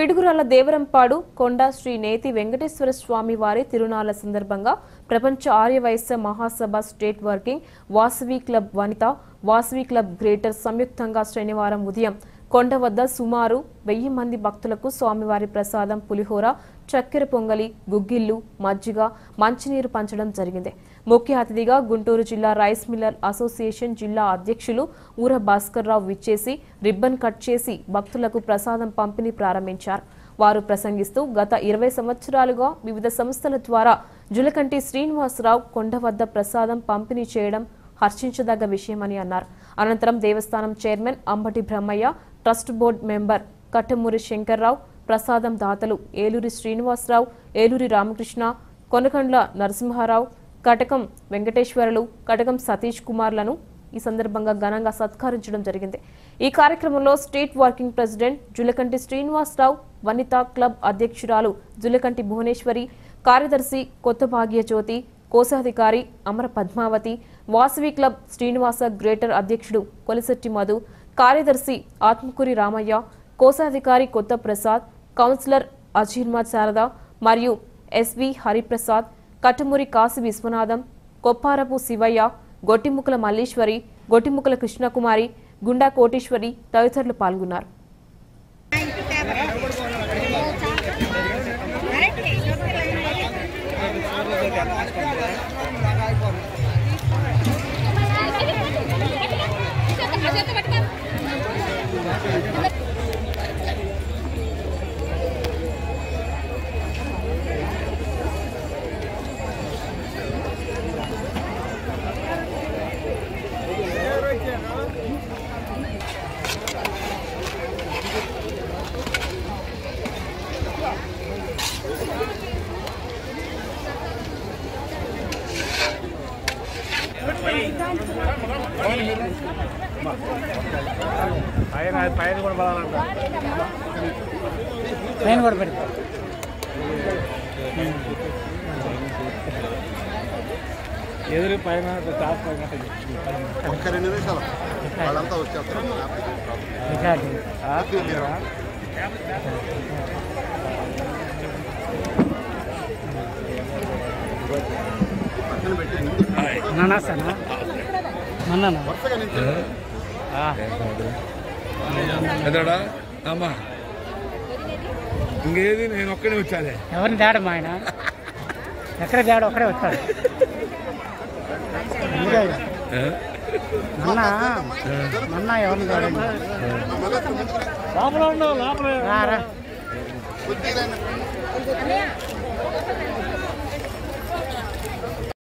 పిడుగురాల దేవరంపాడు కొండ శ్రీ నేతి వెంకటేశ్వర స్వామి వారి తిరునాళ్ల సందర్భంగా ప్రపంచ Aryavysya Mahasabha state working Vasavi club Vanitha Vasavi club greater సంయుక్తంగా శనివారం ఉదయం కొండ వద్ద సుమారు వెయ్యి మంది భక్తులకు స్వామివారి ప్రసాదం పులిహోర చక్కెర పొంగలి గుగ్గిళ్లు మజ్జిగ మంచినీరు పంచడం జరిగింది ముఖ్య అతిథిగా గుంటూరు జిల్లా రైస్ మిల్లర్ అసోసియేషన్ జిల్లా అధ్యక్షులు ఊర భాస్కర్రావు విచ్చేసి రిబ్బన్ కట్ చేసి భక్తులకు ప్రసాదం పంపిణీ ప్రారంభించారు వారు ప్రసంగిస్తూ గత ఇరవై సంవత్సరాలుగా వివిధ సంస్థల ద్వారా జులకంటి శ్రీనివాసరావు కొండ వద్ద ప్రసాదం పంపిణీ చేయడం హర్షించదగ్గ విషయమని అన్నారు అనంతరం దేవస్థానం chairman Ambati Brahmaiah trust board member Kattamuri Shankarrao ప్రసాదం దాతలు ఏలూరి శ్రీనివాసరావు ఏలూరి రామకృష్ణ కొనకండ్ల నరసింహారావు కటకం వెంకటేశ్వరులు కటకం సతీష్ కుమార్లను ఈ సందర్భంగా ఘనంగా సత్కరించడం జరిగింది ఈ కార్యక్రమంలో state working president Julakanti Srinivasarao Vanitha club అధ్యక్షురాలు జులకంటి భువనేశ్వరి కార్యదర్శి కొత్త భాగ్య జ్యోతి కోశాధికారి అమర పద్మావతి వాసవి క్లబ్ శ్రీనివాస గ్రేటర్ అధ్యక్షుడు కొలిశెట్టి మధు కార్యదర్శి ఆత్మకూరి రామయ్య కోశాధికారి కొత్త ప్రసాద్ కౌన్సిలర్ అజీర్మద్ శారద మరియు ఎస్వి హరిప్రసాద్ కట్టుమూరి కాశీ విశ్వనాథం కొప్పారపు శివయ్య గొట్టిముక్కల మల్లీశ్వరి గొట్టిముక్కల కృష్ణకుమారి గుండా కోటేశ్వరి తదితరులు పాల్గొన్నారు పైన పైన కూడా పడాలంట నేను కూడా పెడతా ఎదురు పైన టాప్ పైన ఒక్క రెండు నిమిషాలు వాళ్ళంతా వచ్చేస్తారు రికార్డు పక్కన పెట్టి ముందు నానా సన్నా మన్నానా వరుసగా నిల్చోండి. ఎదడా అమ్మా ఇంకేది నేను ఒక్కనే వచ్చాలే ఎవరిని తేడా మా ఆయన ఎక్కడ తేడా ఒక్కడే వచ్చాడు అందుకే మొన్న మొన్న ఎవరిని తేడండి లోపల ఉండవు లోపల రా రా కొద్దిగా